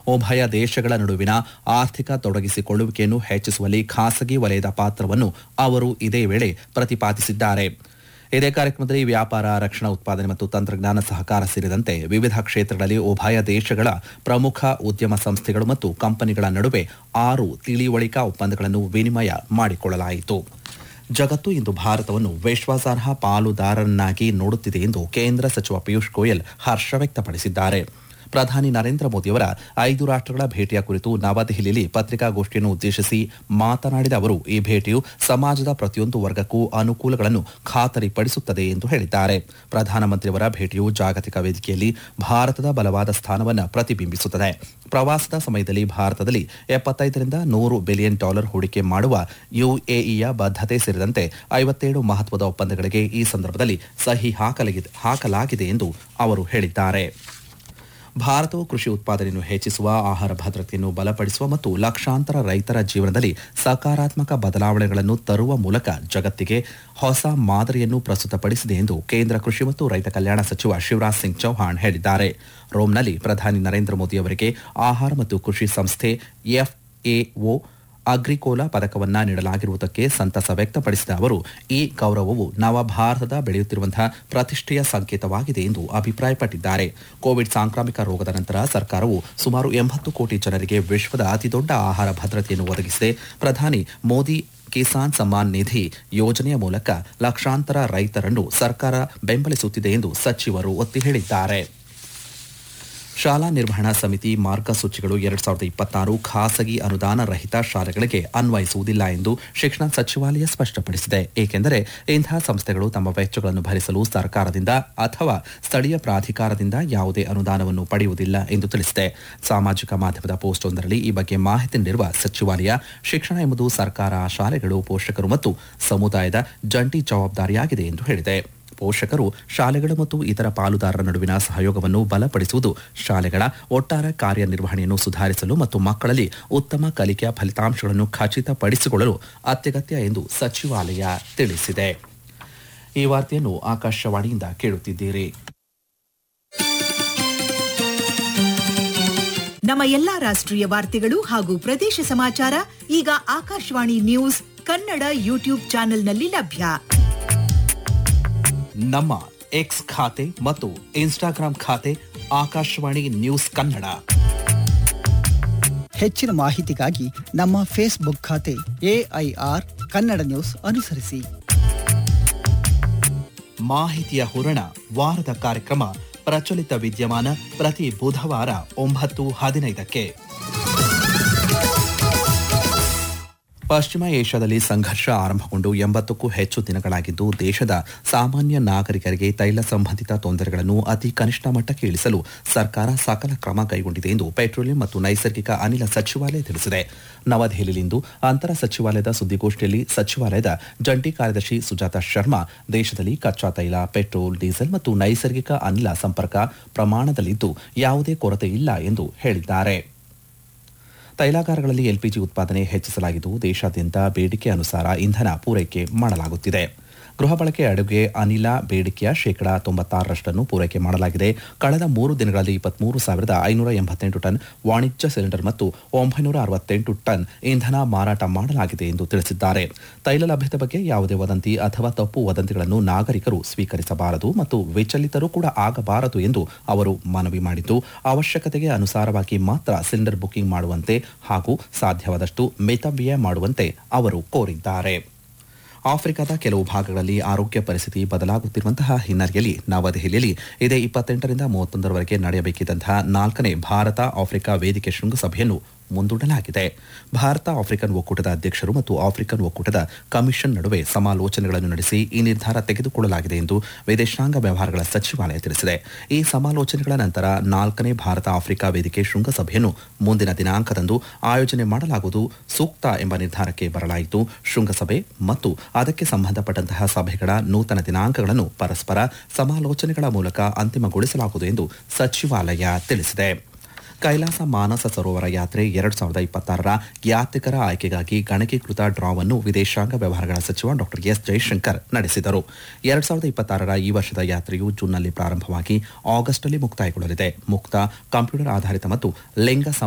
ಉಭಯ ದೇಶಗಳ ನಡುವಿನ ಆರ್ಥಿಕ ತೊಡಗಿಸಿಕೊಳ್ಳುವಿಕೆಯನ್ನು ಹೆಚ್ಚಿಸುವಲ್ಲಿ ಖಾಸಗಿ ವಲಯದ ಪಾತ್ರವನ್ನು ಅವರು ಇದೇ ವೇಳೆ ಪ್ರತಿಪಾದಿಸಿದ್ದಾರೆ ಇದೇ ಕಾರ್ಯಕ್ರಮದಲ್ಲಿ ವ್ಯಾಪಾರ ರಕ್ಷಣಾ ಉತ್ಪಾದನೆ ಮತ್ತು ತಂತ್ರಜ್ಞಾನ ಸಹಕಾರ ಸೇರಿದಂತೆ ವಿವಿಧ ಕ್ಷೇತ್ರಗಳಲ್ಲಿ ಉಭಯ ದೇಶಗಳ ಪ್ರಮುಖ ಉದ್ಯಮ ಸಂಸ್ಥೆಗಳು ಮತ್ತು ಕಂಪನಿಗಳ ನಡುವೆ ಆರು ತಿಳಿವಳಿಕಾ ಒಪ್ಪಂದಗಳನ್ನು ವಿನಿಮಯ ಮಾಡಿಕೊಳ್ಳಲಾಯಿತು ಜಗತ್ತು ಇಂದು ಭಾರತವನ್ನು ವಿಶ್ವಾಸಾರ್ಹ ಪಾಲುದಾರರನ್ನಾಗಿ ನೋಡುತ್ತಿದೆ ಎಂದು ಕೇಂದ್ರ ಸಚಿವ ಪಿಯೂಷ್ ಗೋಯಲ್ ಹರ್ಷ ವ್ಯಕ್ತಪಡಿಸಿದ್ದಾರೆ ಪ್ರಧಾನಿ ನರೇಂದ್ರ ಮೋದಿಯವರ ಐದು ರಾಷ್ಟ್ರಗಳ ಭೇಟಿಯ ಕುರಿತು ನವದೆಹಲಿಯಲ್ಲಿ ಪತ್ರಿಕಾಗೋಷ್ಠಿಯನ್ನು ಉದ್ದೇಶಿಸಿ ಮಾತನಾಡಿದ ಅವರು ಈ ಭೇಟಿಯು ಸಮಾಜದ ಪ್ರತಿಯೊಂದು ವರ್ಗಕ್ಕೂ ಅನುಕೂಲಗಳನ್ನು ಖಾತರಿಪಡಿಸುತ್ತದೆ ಎಂದು ಹೇಳಿದ್ದಾರೆ ಪ್ರಧಾನಮಂತ್ರಿಯವರ ಭೇಟಿಯು ಜಾಗತಿಕ ವೇದಿಕೆಯಲ್ಲಿ ಭಾರತದ ಬಲವಾದ ಸ್ಥಾನವನ್ನು ಪ್ರತಿಬಿಂಬಿಸುತ್ತದೆ ಪ್ರವಾಸದ ಸಮಯದಲ್ಲಿ ಭಾರತದಲ್ಲಿ ಎಪ್ಪತ್ತೈದರಿಂದ ನೂರು ಬಿಲಿಯನ್ ಡಾಲರ್ ಹೂಡಿಕೆ ಮಾಡುವ ಯುಎಇಯ ಬದ್ಧತೆ ಸೇರಿದಂತೆ ಐವತ್ತೇಳು ಮಹತ್ವದ ಒಪ್ಪಂದಗಳಿಗೆ ಈ ಸಂದರ್ಭದಲ್ಲಿ ಸಹಿ ಹಾಕಲಾಗಿದೆ ಹಾಕಲಾಗಿದೆ ಎಂದು ಅವರು ಹೇಳಿದ್ದಾರೆ ಭಾರತವು ಕೃಷಿ ಉತ್ಪಾದನೆಯನ್ನು ಹೆಚ್ಚಿಸುವ ಆಹಾರ ಭದ್ರತೆಯನ್ನು ಬಲಪಡಿಸುವ ಮತ್ತು ಲಕ್ಷಾಂತರ ರೈತರ ಜೀವನದಲ್ಲಿ ಸಕಾರಾತ್ಮಕ ಬದಲಾವಣೆಗಳನ್ನು ತರುವ ಮೂಲಕ ಜಗತ್ತಿಗೆ ಹೊಸ ಮಾದರಿಯನ್ನು ಪ್ರಸ್ತುತಪಡಿಸಿದೆ ಎಂದು ಕೇಂದ್ರ ಕೃಷಿ ಮತ್ತು ರೈತ ಕಲ್ಯಾಣ ಸಚಿವ ಶಿವರಾಜ್ ಸಿಂಗ್ ಚೌಹಾಣ್ ಹೇಳಿದ್ದಾರೆ ರೋಮ್ನಲ್ಲಿ ಪ್ರಧಾನಿ ನರೇಂದ್ರ ಮೋದಿ ಅವರಿಗೆ ಆಹಾರ ಮತ್ತು ಕೃಷಿ ಸಂಸ್ಥೆ ಎಫ್ಎಒ ಅಗ್ರಿಕೋಲಾ ಪದಕವನ್ನ ನೀಡಲಾಗಿರುವುದಕ್ಕೆ ಸಂತಸ ವ್ಯಕ್ತಪಡಿಸಿದ ಅವರು ಈ ಗೌರವವು ನವ ಭಾರತದ ಬೆಳೆಯುತ್ತಿರುವಂತಹ ಪ್ರತಿಷ್ಠೆಯ ಸಂಕೇತವಾಗಿದೆ ಎಂದು ಅಭಿಪ್ರಾಯಪಟ್ಟಿದ್ದಾರೆ ಕೋವಿಡ್ ಸಾಂಕ್ರಾಮಿಕ ರೋಗದ ನಂತರ ಸರ್ಕಾರವು ಸುಮಾರು ಎಂಬತ್ತು ಕೋಟಿ ಜನರಿಗೆ ವಿಶ್ವದ ಅತಿದೊಡ್ಡ ಆಹಾರ ಭದ್ರತೆಯನ್ನು ಒದಗಿಸಿದೆ ಪ್ರಧಾನಿ ಮೋದಿ ಕಿಸಾನ್ ಸಮ್ಮಾನ್ ನಿಧಿ ಯೋಜನೆಯ ಮೂಲಕ ಲಕ್ಷಾಂತರ ರೈತರನ್ನು ಸರ್ಕಾರ ಬೆಂಬಲಿಸುತ್ತಿದೆ ಎಂದು ಸಚಿವರು ಒತ್ತಿ ಹೇಳಿದ್ದಾರೆ ಶಾಲಾ ನಿರ್ವಹಣಾ ಸಮಿತಿ ಮಾರ್ಗಸೂಚಿಗಳು ಎರಡ್ ಸಾವಿರದ ಇಪ್ಪತ್ತಾರು ಖಾಸಗಿ ಅನುದಾನ ರಹಿತ ಶಾಲೆಗಳಿಗೆ ಅನ್ವಯಿಸುವುದಿಲ್ಲ ಎಂದು ಶಿಕ್ಷಣ ಸಚಿವಾಲಯ ಸ್ಪಷ್ಟಪಡಿಸಿದೆ ಏಕೆಂದರೆ ಇಂತಹ ಸಂಸ್ಥೆಗಳು ತಮ್ಮ ವೆಚ್ಚಗಳನ್ನು ಭರಿಸಲು ಸರ್ಕಾರದಿಂದ ಅಥವಾ ಸ್ಥಳೀಯ ಪ್ರಾಧಿಕಾರದಿಂದ ಯಾವುದೇ ಅನುದಾನವನ್ನು ಪಡೆಯುವುದಿಲ್ಲ ಎಂದು ತಿಳಿಸಿದೆ ಸಾಮಾಜಿಕ ಮಾಧ್ಯಮದ ಪೋಸ್ಟ್ವೊಂದರಲ್ಲಿ ಈ ಬಗ್ಗೆ ಮಾಹಿತಿ ನೀಡಿರುವ ಸಚಿವಾಲಯ ಶಿಕ್ಷಣ ಎಂಬುದು ಸರ್ಕಾರ ಶಾಲೆಗಳು ಪೋಷಕರು ಮತ್ತು ಸಮುದಾಯದ ಜಂಟಿ ಜವಾಬ್ದಾರಿಯಾಗಿದೆ ಎಂದು ಹೇಳಿದೆ ಪೋಷಕರು ಶಾಲೆಗಳು ಮತ್ತು ಇತರ ಪಾಲುದಾರರ ನಡುವಿನ ಸಹಯೋಗವನ್ನು ಬಲಪಡಿಸುವುದು ಶಾಲೆಗಳ ಒಟ್ಟಾರೆ ಕಾರ್ಯನಿರ್ವಹಣೆಯನ್ನು ಸುಧಾರಿಸಲು ಮತ್ತು ಮಕ್ಕಳಲ್ಲಿ ಉತ್ತಮ ಕಲಿಕೆಯ ಫಲಿತಾಂಶಗಳನ್ನು ಖಚಿತಪಡಿಸಿಕೊಳ್ಳಲು ಅತ್ಯಗತ್ಯ ಎಂದು ಸಚಿವಾಲಯ ತಿಳಿಸಿದೆ ಈ ವಾರ್ತೆಯನ್ನು ಆಕಾಶವಾಣಿಯಿಂದ ಕೇಳುತ್ತಿದ್ದೀರಿ ನಮ್ಮ ಎಲ್ಲಾ ರಾಷ್ಟ್ರೀಯ ವಾರ್ತೆಗಳು ಹಾಗೂ ಪ್ರದೇಶ ಸಮಾಚಾರ ಈಗ ಆಕಾಶವಾಣಿ ನ್ಯೂಸ್ ಕನ್ನಡ ಯೂಟ್ಯೂಬ್ ಚಾನೆಲ್ನಲ್ಲಿ ಲಭ್ಯ ನಮ್ಮ ಎಕ್ಸ್ ಖಾತೆ ಮತ್ತು ಇನ್ಸ್ಟಾಗ್ರಾಂ ಖಾತೆ ಆಕಾಶವಾಣಿ ನ್ಯೂಸ್ ಕನ್ನಡ ಹೆಚ್ಚಿನ ಮಾಹಿತಿಗಾಗಿ ನಮ್ಮ ಫೇಸ್ಬುಕ್ ಖಾತೆ ಎಐಆರ್ ಕನ್ನಡ ನ್ಯೂಸ್ ಅನುಸರಿಸಿ ಮಾಹಿತಿಯ ಹೂರಣ ವಾರದ ಕಾರ್ಯಕ್ರಮ ಪ್ರಚಲಿತ ವಿದ್ಯಮಾನ ಪ್ರತಿ ಬುಧವಾರ ಒಂಬತ್ತು ಹದಿನೈದಕ್ಕೆ ಪಶ್ಚಿಮ ಏಷ್ಯಾದಲ್ಲಿ ಸಂಘರ್ಷ ಆರಂಭಗೊಂಡು ಎಂಬತ್ತಕ್ಕೂ ಹೆಚ್ಚು ದಿನಗಳಾಗಿದ್ದು ದೇಶದ ಸಾಮಾನ್ಯ ನಾಗರಿಕರಿಗೆ ತೈಲ ಸಂಬಂಧಿತ ತೊಂದರೆಗಳನ್ನು ಅತಿ ಕನಿಷ್ಠ ಮಟ್ಟಕ್ಕೆ ಇಳಿಸಲು ಸರ್ಕಾರ ಸಕಲ ಕ್ರಮ ಕೈಗೊಂಡಿದೆ ಎಂದು ಪೆಟ್ರೋಲಿಯಂ ಮತ್ತು ನೈಸರ್ಗಿಕ ಅನಿಲ ಸಚಿವಾಲಯ ತಿಳಿಸಿದೆ ನವದೆಹಲಿಯಲ್ಲಿಂದು ಅಂತರ ಸಚಿವಾಲಯದ ಸುದ್ದಿಗೋಷ್ಠಿಯಲ್ಲಿ ಸಚಿವಾಲಯದ ಜಂಟಿ ಕಾರ್ಯದರ್ಶಿ ಸುಜಾತ ಶರ್ಮಾ ದೇಶದಲ್ಲಿ ಕಚ್ಚಾ ತೈಲ ಪೆಟ್ರೋಲ್ ಡೀಸೆಲ್ ಮತ್ತು ನೈಸರ್ಗಿಕ ಅನಿಲ ಸಂಪರ್ಕ ಪ್ರಮಾಣದಲ್ಲಿದ್ದು ಯಾವುದೇ ಕೊರತೆ ಇಲ್ಲ ಎಂದು ಹೇಳಿದ್ದಾರೆ ತೈಲಾಗಾರಗಳಲ್ಲಿ ಎಲ್ಪಿಜಿ ಉತ್ಪಾದನೆ ಹೆಚ್ಚಿಸಲಾಗಿದ್ದು ದೇಶಾದ್ಯಂತ ಬೇಡಿಕೆ ಅನುಸಾರ ಇಂಧನ ಪೂರೈಕೆ ಮಾಡಲಾಗುತ್ತಿದೆ ಗೃಹ ಬಳಕೆ ಅಡುಗೆ ಅನಿಲ ಬೇಡಿಕೆಯ ಶೇಕಡಾ ತೊಂಬತ್ತಾರರಷ್ಟನ್ನು ಪೂರೈಕೆ ಮಾಡಲಾಗಿದೆ ಕಳೆದ ಮೂರು ದಿನಗಳಲ್ಲಿ ಇಪ್ಪತ್ಮೂರು ಸಾವಿರದ ಐನೂರ ಎಂಬತ್ತೆಂಟು ಟನ್ ವಾಣಿಜ್ಯ ಸಿಲಿಂಡರ್ ಮತ್ತು ಒಂಬೈನೂರ ಅರವತ್ತೆಂಟು ಟನ್ ಇಂಧನ ಮಾರಾಟ ಮಾಡಲಾಗಿದೆ ಎಂದು ತಿಳಿಸಿದ್ದಾರೆ ತೈಲ ಲಭ್ಯತೆ ಬಗ್ಗೆ ಯಾವುದೇ ವದಂತಿ ಅಥವಾ ತಪ್ಪು ವದಂತಿಗಳನ್ನು ನಾಗರಿಕರು ಸ್ವೀಕರಿಸಬಾರದು ಮತ್ತು ವಿಚಲಿತರು ಕೂಡ ಆಗಬಾರದು ಎಂದು ಅವರು ಮನವಿ ಮಾಡಿದ್ದು ಅವಶ್ಯಕತೆಗೆ ಅನುಸಾರವಾಗಿ ಮಾತ್ರ ಸಿಲಿಂಡರ್ ಬುಕಿಂಗ್ ಮಾಡುವಂತೆ ಹಾಗೂ ಸಾಧ್ಯವಾದಷ್ಟು ಮಿತವ್ಯಯ ಮಾಡುವಂತೆ ಅವರು ಕೋರಿದ್ದಾರೆ ಆಫ್ರಿಕಾದ ಕೆಲವು ಭಾಗಗಳಲ್ಲಿ ಆರೋಗ್ಯ ಪರಿಸ್ಥಿತಿ ಬದಲಾಗುತ್ತಿರುವಂತಹ ಹಿನ್ನೆಲೆಯಲ್ಲಿ ನವದೆಹಲಿಯಲ್ಲಿ ಇದೇ ಇಪ್ಪತ್ತೆಂಟರಿಂದ ಮೂವತ್ತೊಂದರವರೆಗೆ ನಡೆಯಬೇಕಿದ್ದಂತಹ ನಾಲ್ಕನೇ ಭಾರತ ಆಫ್ರಿಕಾ ವೇದಿಕೆ ಶೃಂಗಸಭೆಯನ್ನು ಮುಂದೂಡಲಾಗಿದೆ ಭಾರತ ಆಫ್ರಿಕನ್ ಒಕ್ಕೂಟದ ಅಧ್ಯಕ್ಷರು ಮತ್ತು ಆಫ್ರಿಕನ್ ಒಕ್ಕೂಟದ ಕಮಿಷನ್ ನಡುವೆ ಸಮಾಲೋಚನೆಗಳನ್ನು ನಡೆಸಿ ಈ ನಿರ್ಧಾರ ತೆಗೆದುಕೊಳ್ಳಲಾಗಿದೆ ಎಂದು ವಿದೇಶಾಂಗ ವ್ಯವಹಾರಗಳ ಸಚಿವಾಲಯ ತಿಳಿಸಿದೆ ಈ ಸಮಾಲೋಚನೆಗಳ ನಂತರ ನಾಲ್ಕನೇ ಭಾರತ ಆಫ್ರಿಕಾ ವೇದಿಕೆ ಶೃಂಗಸಭೆಯನ್ನು ಮುಂದಿನ ದಿನಾಂಕದಂದು ಆಯೋಜನೆ ಮಾಡಲಾಗುವುದು ಸೂಕ್ತ ಎಂಬ ನಿರ್ಧಾರಕ್ಕೆ ಬರಲಾಯಿತು ಶೃಂಗಸಭೆ ಮತ್ತು ಅದಕ್ಕೆ ಸಂಬಂಧಪಟ್ಟಂತಹ ಸಭೆಗಳ ನೂತನ ದಿನಾಂಕಗಳನ್ನು ಪರಸ್ಪರ ಸಮಾಲೋಚನೆಗಳ ಮೂಲಕ ಅಂತಿಮಗೊಳಿಸಲಾಗುವುದು ಎಂದು ಸಚಿವಾಲಯ ತಿಳಿಸಿದೆ ಕೈಲಾಸ ಮಾನಸ ಸರೋವರ ಯಾತ್ರೆ ಎರಡ್ ಸಾವಿರದ ಇಪ್ಪತ್ತಾರರ ಯಾತ್ರಿಕರ ಆಯ್ಕೆಗಾಗಿ ಗಣಕೀಕೃತ ಡ್ರಾವನ್ನು ವಿದೇಶಾಂಗ ವ್ಯವಹಾರಗಳ ಸಚಿವ ಡಾಕ್ಟರ್ ಎಸ್ ಜೈಶಂಕರ್ ನಡೆಸಿದರು ಎರಡ್ ಸಾವಿರದ ಇಪ್ಪತ್ತಾರರ ಈ ವರ್ಷದ ಯಾತ್ರೆಯು ಜೂನ್ನಲ್ಲಿ ಪ್ರಾರಂಭವಾಗಿ ಆಗಸ್ಟ್ನಲ್ಲಿ ಮುಕ್ತಾಯಗೊಳ್ಳಲಿದೆ ಮುಕ್ತ ಕಂಪ್ಯೂಟರ್ ಆಧಾರಿತ ಮತ್ತು ಲಿಂಗ